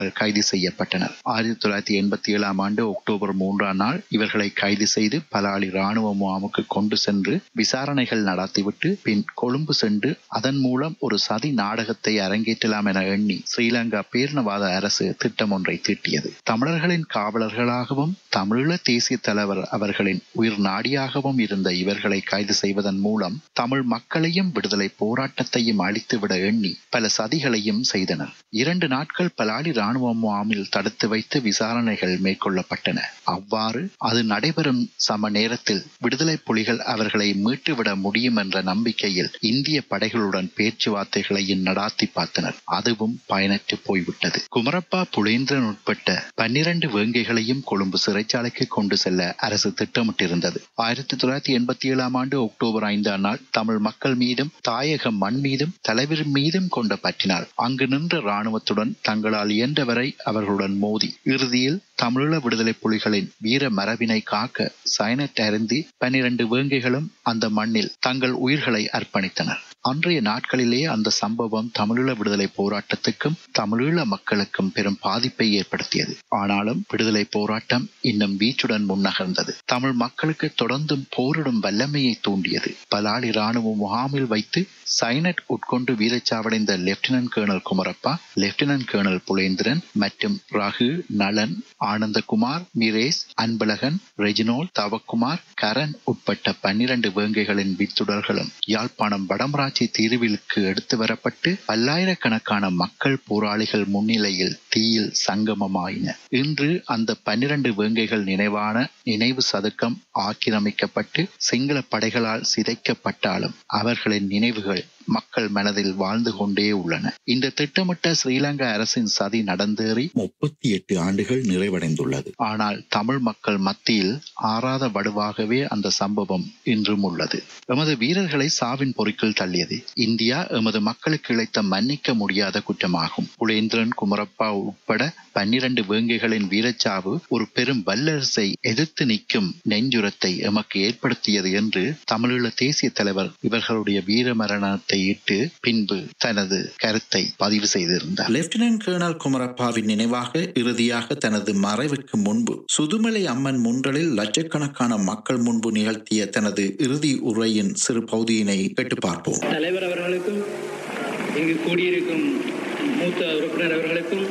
கைது செய்யப்பட்டனர் ஆயிரத்தி தொள்ளாயிரத்தி எண்பத்தி ஏழாம் ஆண்டு அக்டோபர் மூன்றாம் நாள் இவர்களை கைது செய்து பலாலி ராணுவ முகாமுக்கு கொண்டு சென்று விசாரணைகள் நடத்திவிட்டு பின் கொழும்பு சென்று அதன் மூலம் ஒரு சதி நாடகத்தை அரங்கேற்றலாம் என எண்ணி ஸ்ரீலங்கா பேரினவாத அரசு திட்டம் ஒன்றை தீட்டியது தமிழர்களின் காவலர்களாகவும் தமிழீழ தேசிய தலைவர் அவர்களின் உயிர் நாடியாகவும் இருந்த இவர்களை கைது செய்வதன் மூலம் தமிழ் மக்களையும் விடுதலை போராட்டத்தையும் அழித்துவிட எண்ணி பல சதிகளையும் செய்தனர் இரண்டு நாட்கள் பலாலி ராணுவ முகாமில் தடுத்து வைத்து விசாரணைகள் மேற்கொள்ளப்பட்டன அவ்வாறு அது நடைபெறும் சம நேரத்தில் விடுதலை புலிகள் அவர்களை மீட்டுவிட முடியும் என்ற நம்பிக்கையில் இந்திய படைகளுடன் பேச்சுவார்த்தைகளையும் நடாத்தி பார்த்தனர் அதுவும் பயனற்று போய்விட்டது குமரப்பா புலேந்திரன் உட்பட்ட பன்னிரண்டு வேங்கைகளையும் கொழும்பு சிறைச்சாலைக்கு கொண்டு செல்ல அரசு திட்டமிட்டிருந்தது ஆயிரத்தி தொள்ளாயிரத்தி எண்பத்தி ஏழாம் ஆண்டு அக்டோபர் ஐந்தாம் நாள் தமிழ் மக்கள் மீதும் தாயக மண் மீதும் தலைவர் மீதும் கொண்ட பற்றினால் அங்கு நின்ற இராணுவத்துடன் தங்களால் இயன்றவரை அவர்களுடன் மோதி இறுதியில் தமிழீழ விடுதலை புலிகளின் வீர மரபினை காக்க சைனட் அருந்தி பன்னிரண்டு வேங்கைகளும் அந்த மண்ணில் தங்கள் உயிர்களை அர்ப்பணித்தனர் அன்றைய நாட்களிலே அந்த சம்பவம் தமிழீழ விடுதலை போராட்டத்துக்கும் தமிழீழ மக்களுக்கும் பெரும் பாதிப்பை ஏற்படுத்தியது ஆனாலும் விடுதலை போராட்டம் இன்னும் வீச்சுடன் முன்னகர்ந்தது தமிழ் மக்களுக்கு தொடர்ந்தும் போரிடும் வல்லமையை தூண்டியது பலாலி ராணுவ முகாமில் வைத்து சைனட் உட்கொண்டு வீரச்சாவடைந்த lieutenant colonel Kumarappa lieutenant colonel Pulendran மற்றும் ரகு நலன் ஆனந்தகுமார் மிரேஸ் அன்பழகன் ரெஜினோல் தவக்குமார் கரண் உட்பட்ட பன்னிரண்டு வேங்கைகளின் வித்துடர்களும் யாழ்ப்பாணம் வடமராட்சி தீர்விலுக்கு எடுத்து வரப்பட்டு பல்லாயிரக்கணக்கான மக்கள் போராளிகள் முன்னிலையில் தீயில் சங்கமமாயின இன்று அந்த பன்னிரண்டு வேங்கைகள் நினைவான நினைவு சதுக்கம் ஆக்கிரமிக்கப்பட்டு சிங்கள படைகளால் சிதைக்கப்பட்டாலும் அவர்களின் நினைவுகள் மக்கள் மனதில் வாழ்ந்து கொண்டே உள்ளன இந்த திட்டமிட்ட ஸ்ரீலங்கா அரசின் சதி நடந்தேறி முப்பத்தி எட்டு ஆண்டுகள் நிறைவடைந்துள்ளது ஆனால் தமிழ் மக்கள் மத்தியில் ஆறாத வடுவாகவே அந்த சம்பவம் இன்றும் உள்ளது எமது வீரர்களை சாவின் பொறிக்குள் தள்ளியது இந்தியா எமது மக்களுக்கு இழைத்த மன்னிக்க முடியாத குற்றமாகும் புலேந்திரன் குமரப்பா உட்பட பன்னிரண்டு வேங்கைகளின் வீரச்சாவு ஒரு பெரும் வல்லரசை எதிர்த்து நிற்கும் நெஞ்சுரத்தை எமக்கு ஏற்படுத்தியது என்று தமிழீழ தேசிய தலைவர் இவர்களுடைய வீர மரணத்தை இட்டு பின்பு தனது கருத்தை பதிவு செய்திருந்தார் லெப்டினன்ட் கேர்னல் குமரப்பாவின் நினைவாக இறுதியாக தனது மறைவுக்கு முன்பு சுதுமலை அம்மன் முன்றலில் லட்சக்கணக்கான மக்கள் முன்பு நிகழ்த்திய தனது இறுதி உரையின் சிறு பகுதியினை கேட்டு பார்ப்போம் தலைவர் அவர்களுக்கும் இங்கு கூடியிருக்கும் மூத்த உறுப்பினர் அவர்களுக்கும்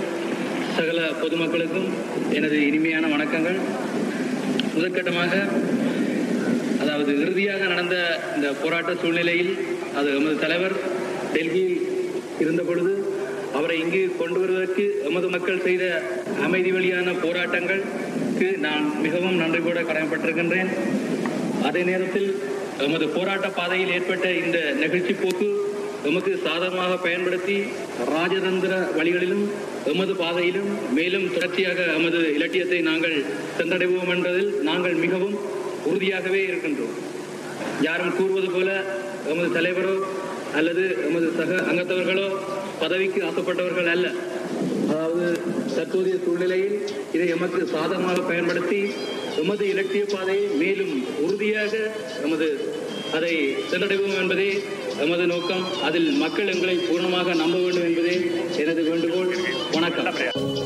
சகல பொதுமக்களுக்கும் எனது இனிமையான வணக்கங்கள் முதற்கட்டமாக அதாவது இறுதியாக நடந்த இந்த போராட்ட சூழ்நிலையில் அது எமது தலைவர் டெல்லியில் இருந்த பொழுது அவரை இங்கு கொண்டு வருவதற்கு எமது மக்கள் செய்த அமைதி வழியான போராட்டங்களுக்கு நான் மிகவும் நன்றி கூட கடமைப்பட்டிருக்கின்றேன் அதே நேரத்தில் எமது போராட்ட பாதையில் ஏற்பட்ட இந்த நெகிழ்ச்சி போக்கு எமக்கு சாதகமாக பயன்படுத்தி ராஜதந்திர வழிகளிலும் எமது பாதையிலும் மேலும் தொடர்ச்சியாக எமது இலட்சியத்தை நாங்கள் சென்றடைவோம் என்பதில் நாங்கள் மிகவும் உறுதியாகவே இருக்கின்றோம் யாரும் கூறுவது போல எமது தலைவரோ அல்லது எமது சக அங்கத்தவர்களோ பதவிக்கு ஆசைப்பட்டவர்கள் அல்ல அதாவது தற்போதைய சூழ்நிலையில் இதை எமக்கு சாதகமாக பயன்படுத்தி எமது இலட்சிய பாதையை மேலும் உறுதியாக எமது அதை சென்றடைவோம் என்பதே எமது நோக்கம் அதில் மக்கள் எங்களை பூர்ணமாக நம்ப வேண்டும் என்பதே எனது வேண்டுகோள் வணக்கம்